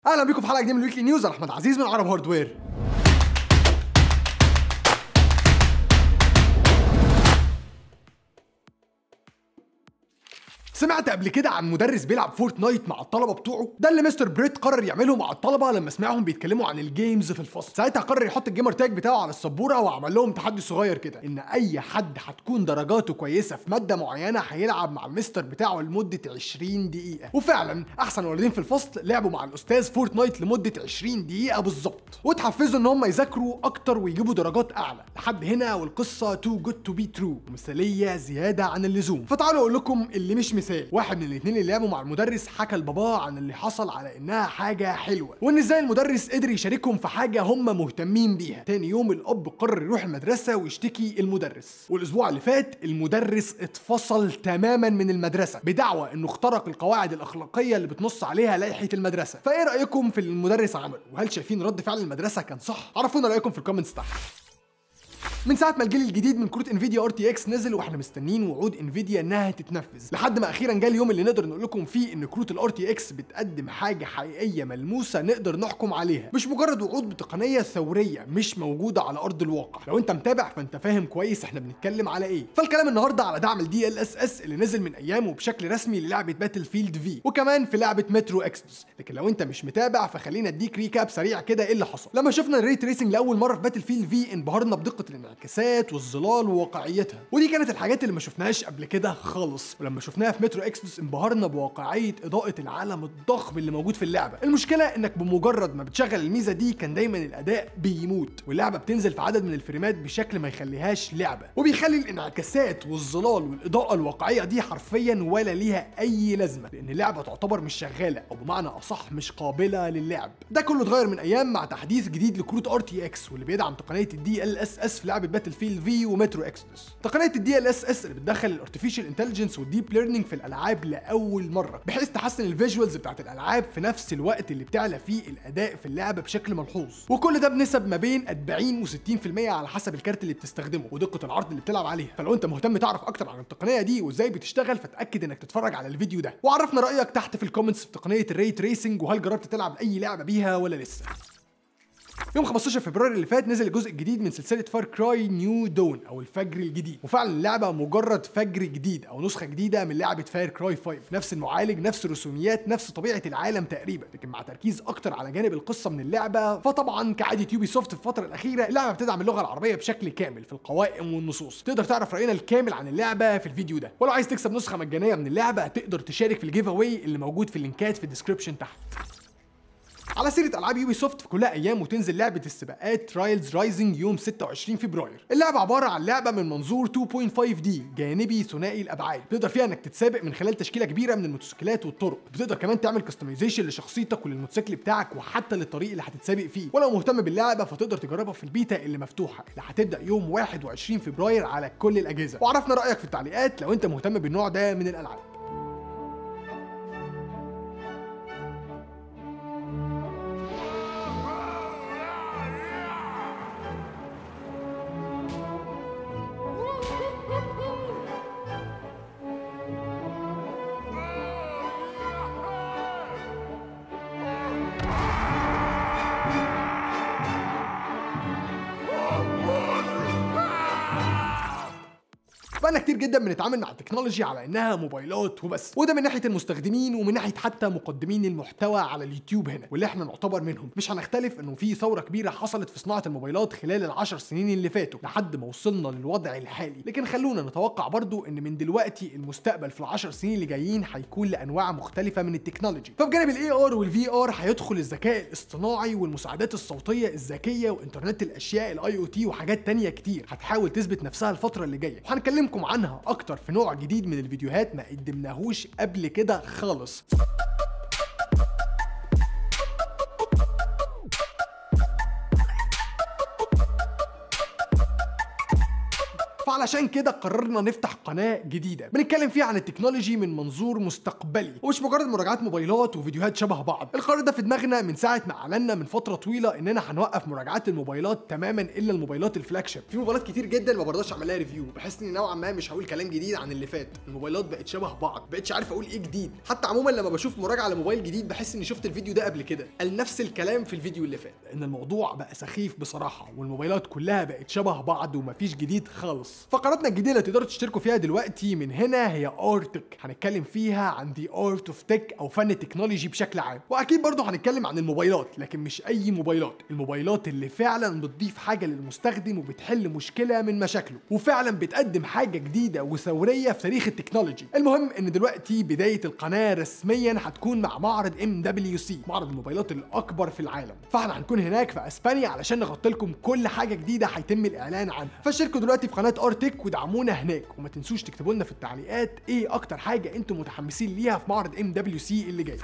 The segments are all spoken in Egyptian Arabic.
اهلا بيكم في حلقه جديده من الويكلي نيوز انا احمد عزيز من عرب هاردوير سمعت قبل كده عن مدرس بيلعب فورتنايت مع الطلبه بتوعه ده اللي مستر بريت قرر يعمله مع الطلبه لما سمعهم بيتكلموا عن الجيمز في الفصل ساعتها قرر يحط الجيمر تاج بتاعه على السبوره وعمل لهم تحدي صغير كده ان اي حد هتكون درجاته كويسه في ماده معينه هيلعب مع المستر بتاعه لمده 20 دقيقه وفعلا احسن ولدين في الفصل لعبوا مع الاستاذ فورتنايت لمده 20 دقيقه بالظبط وتحفزوا ان هم يذاكروا اكتر ويجيبوا درجات اعلى لحد هنا والقصه تو جود تو بي ترو مثاليه زياده عن اللزوم فتعالوا اقول لكم اللي مش مثال واحد من الاثنين اللي لعبوا مع المدرس حكى لباباه عن اللي حصل على انها حاجه حلوه وان ازاي المدرس قدر يشاركهم في حاجه هم مهتمين بيها تاني يوم الاب قرر يروح المدرسه ويشتكي المدرس والاسبوع اللي فات المدرس اتفصل تماما من المدرسه بدعوى انه اخترق القواعد الاخلاقيه اللي بتنص عليها لائحه المدرسه فايه رايكم في اللي المدرس عمله وهل شايفين رد فعل المدرسه كان صح عرفونا رايكم في الكومنتس تحت من ساعه ما الجيل الجديد من كروت انفيديا ار تي اكس نزل واحنا مستنيين وعود انفيديا انها تتنفذ لحد ما اخيرا جه اليوم اللي نقدر نقول لكم فيه ان كروت الار تي اكس بتقدم حاجه حقيقيه ملموسه نقدر نحكم عليها مش مجرد وعود بتقنيه ثوريه مش موجوده على ارض الواقع لو انت متابع فانت فاهم كويس احنا بنتكلم على ايه فالكلام النهارده على دعم الدي ال اس اس اللي نزل من ايام وبشكل رسمي للعبه باتل فيلد في وكمان في لعبه مترو اكسدوس لكن لو انت مش متابع فخلينا اديك ريكاب سريع كده ايه اللي حصل لما شفنا الري تريسنج لاول مره في باتل فيلد في انبهرنا بدقه الانعكاسات والظلال وواقعيتها ودي كانت الحاجات اللي ما شفناهاش قبل كده خالص ولما شفناها في مترو اكسدوس انبهرنا بواقعيه اضاءه العالم الضخم اللي موجود في اللعبه المشكله انك بمجرد ما بتشغل الميزه دي كان دايما الاداء بيموت واللعبه بتنزل في عدد من الفريمات بشكل ما يخليهاش لعبه وبيخلي الانعكاسات والظلال والاضاءه الواقعيه دي حرفيا ولا ليها اي لازمه لان اللعبه تعتبر مش شغاله او بمعنى اصح مش قابله للعب ده كله اتغير من ايام مع تحديث جديد لكروت ار تي اكس واللي بيدعم تقنيه الدي ال اس اس في لعبه باتل فيلد في ومترو اكسدوس تقنيه الدي ال اس اس اللي بتدخل الارتفيشال انتليجنس والديب ليرنينج في الالعاب لاول مره بحيث تحسن الفيجوالز بتاعت الالعاب في نفس الوقت اللي بتعلى فيه الاداء في اللعبه بشكل ملحوظ وكل ده بنسب ما بين 40 و60% على حسب الكارت اللي بتستخدمه ودقه العرض اللي بتلعب عليها فلو انت مهتم تعرف اكتر عن التقنيه دي وازاي بتشتغل فتاكد انك تتفرج على الفيديو ده وعرفنا رايك تحت في الكومنتس في تقنيه الري تريسنج وهل جربت تلعب اي لعبه بيها ولا لسه يوم 15 فبراير اللي فات نزل الجزء الجديد من سلسله فار كراي نيو دون او الفجر الجديد وفعلا اللعبه مجرد فجر جديد او نسخه جديده من لعبه فاير كراي 5 نفس المعالج نفس الرسوميات نفس طبيعه العالم تقريبا لكن مع تركيز اكتر على جانب القصه من اللعبه فطبعا كعاده يوبي سوفت في الفتره الاخيره اللعبه بتدعم اللغه العربيه بشكل كامل في القوائم والنصوص تقدر تعرف راينا الكامل عن اللعبه في الفيديو ده ولو عايز تكسب نسخه مجانيه من اللعبه تقدر تشارك في الجيف اواي اللي موجود في اللينكات في الديسكربشن تحت على سيره العاب يوبي سوفت في كلها ايام وتنزل لعبه السباقات ترايلز رايزنج يوم 26 فبراير اللعبه عباره عن لعبه من منظور 2.5 دي جانبي ثنائي الابعاد بتقدر فيها انك تتسابق من خلال تشكيله كبيره من الموتوسيكلات والطرق بتقدر كمان تعمل كستمايزيشن لشخصيتك وللموتوسيكل بتاعك وحتى للطريق اللي هتتسابق فيه ولو مهتم باللعبه فتقدر تجربها في البيتا اللي مفتوحه اللي هتبدا يوم 21 فبراير على كل الاجهزه وعرفنا رايك في التعليقات لو انت مهتم بالنوع ده من الالعاب بقالنا كتير جدا بنتعامل مع التكنولوجي على انها موبايلات وبس وده من ناحيه المستخدمين ومن ناحيه حتى مقدمين المحتوى على اليوتيوب هنا واللي احنا نعتبر منهم مش هنختلف انه في ثوره كبيره حصلت في صناعه الموبايلات خلال العشر سنين اللي فاتوا لحد ما وصلنا للوضع الحالي لكن خلونا نتوقع برضو ان من دلوقتي المستقبل في العشر سنين اللي جايين هيكون لانواع مختلفه من التكنولوجي فبجانب الاي ار والفي ار هيدخل الذكاء الاصطناعي والمساعدات الصوتيه الذكيه وانترنت الاشياء الاي او تي وحاجات تانية كتير هتحاول تثبت نفسها الفتره اللي جايه وهنكلمكم عنها اكتر في نوع جديد من الفيديوهات ما قدمناهوش قبل كده خالص وعلشان كده قررنا نفتح قناه جديده بنتكلم فيها عن التكنولوجي من منظور مستقبلي ومش مجرد مراجعات موبايلات وفيديوهات شبه بعض القرار ده في دماغنا من ساعه ما اعلنا من فتره طويله اننا هنوقف مراجعات الموبايلات تماما الا الموبايلات الفلاج شيب في موبايلات كتير جدا ما برضاش اعمل لها ريفيو بحس اني نوعا ما مش هقول كلام جديد عن اللي فات الموبايلات بقت شبه بعض بقتش عارف اقول ايه جديد حتى عموما لما بشوف مراجعه لموبايل جديد بحس اني شفت الفيديو ده قبل كده قال نفس الكلام في الفيديو اللي فات لان الموضوع بقى سخيف بصراحه والموبايلات كلها بقت شبه بعض ومفيش جديد خالص فقراتنا الجديده اللي تقدروا تشتركوا فيها دلوقتي من هنا هي ارتك هنتكلم فيها عن دي ارت اوف تك او فن التكنولوجي بشكل عام واكيد برضه هنتكلم عن الموبايلات لكن مش اي موبايلات الموبايلات اللي فعلا بتضيف حاجه للمستخدم وبتحل مشكله من مشاكله وفعلا بتقدم حاجه جديده وثوريه في تاريخ التكنولوجي المهم ان دلوقتي بدايه القناه رسميا هتكون مع معرض ام دبليو سي معرض الموبايلات الاكبر في العالم فاحنا هنكون هناك في اسبانيا علشان نغطي لكم كل حاجه جديده هيتم الاعلان عنها فاشتركوا دلوقتي في قناه ارتك ودعمونا هناك وما تنسوش تكتبوا لنا في التعليقات ايه اكتر حاجه انتم متحمسين ليها في معرض ام دبليو سي اللي جاي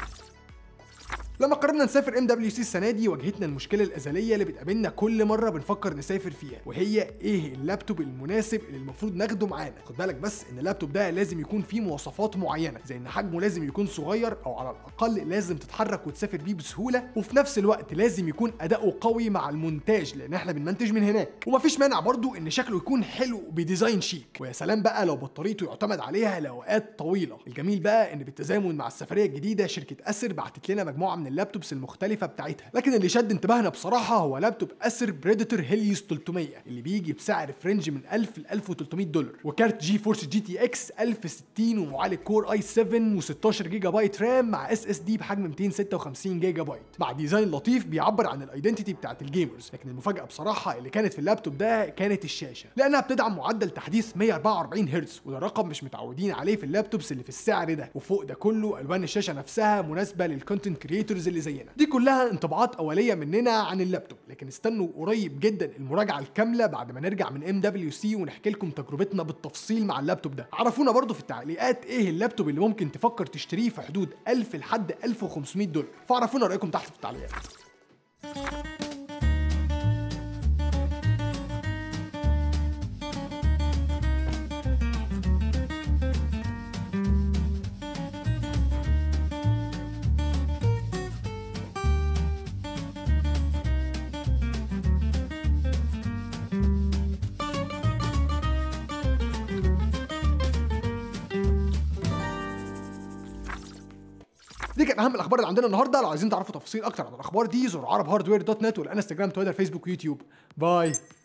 لما قررنا نسافر ام دبليو سي السنه دي واجهتنا المشكله الازليه اللي بتقابلنا كل مره بنفكر نسافر فيها وهي ايه اللابتوب المناسب اللي المفروض ناخده معانا خد بالك بس ان اللابتوب ده لازم يكون فيه مواصفات معينه زي ان حجمه لازم يكون صغير او على الاقل لازم تتحرك وتسافر بيه بسهوله وفي نفس الوقت لازم يكون اداؤه قوي مع المونتاج لان احنا بنمنتج من هناك ومفيش مانع برضو ان شكله يكون حلو بديزاين شيك ويا سلام بقى لو بطاريته يعتمد عليها لاوقات طويله الجميل بقى ان بالتزامن مع السفريه الجديده شركه اسر بعتت لنا مجموعه من اللابتوبس المختلفه بتاعتها لكن اللي شد انتباهنا بصراحه هو لابتوب اسر بريدتور هيليوس 300 اللي بيجي بسعر فرنج من 1000 ل 1300 دولار وكارت جي فورس جي تي اكس 1060 ومعالج كور اي 7 و16 جيجا بايت رام مع اس اس دي بحجم 256 جيجا بايت مع ديزاين لطيف بيعبر عن الايدنتيتي بتاعت الجيمرز لكن المفاجاه بصراحه اللي كانت في اللابتوب ده كانت الشاشه لانها بتدعم معدل تحديث 144 هرتز وده رقم مش متعودين عليه في اللابتوبس اللي في السعر ده وفوق ده كله الوان الشاشه نفسها مناسبه للكونتنت كريتورز اللي زينا دي كلها انطباعات اوليه مننا عن اللابتوب لكن استنوا قريب جدا المراجعه الكامله بعد ما نرجع من ام دبليو سي ونحكي لكم تجربتنا بالتفصيل مع اللابتوب ده عرفونا برضو في التعليقات ايه اللابتوب اللي ممكن تفكر تشتريه في حدود 1000 لحد 1500 دولار فعرفونا رايكم تحت في التعليقات دي كانت اهم الاخبار اللي عندنا النهارده لو عايزين تعرفوا تفاصيل اكتر عن الاخبار دي زوروا عرب هاردوير دوت نت والانستجرام تويتر فيسبوك ويوتيوب باي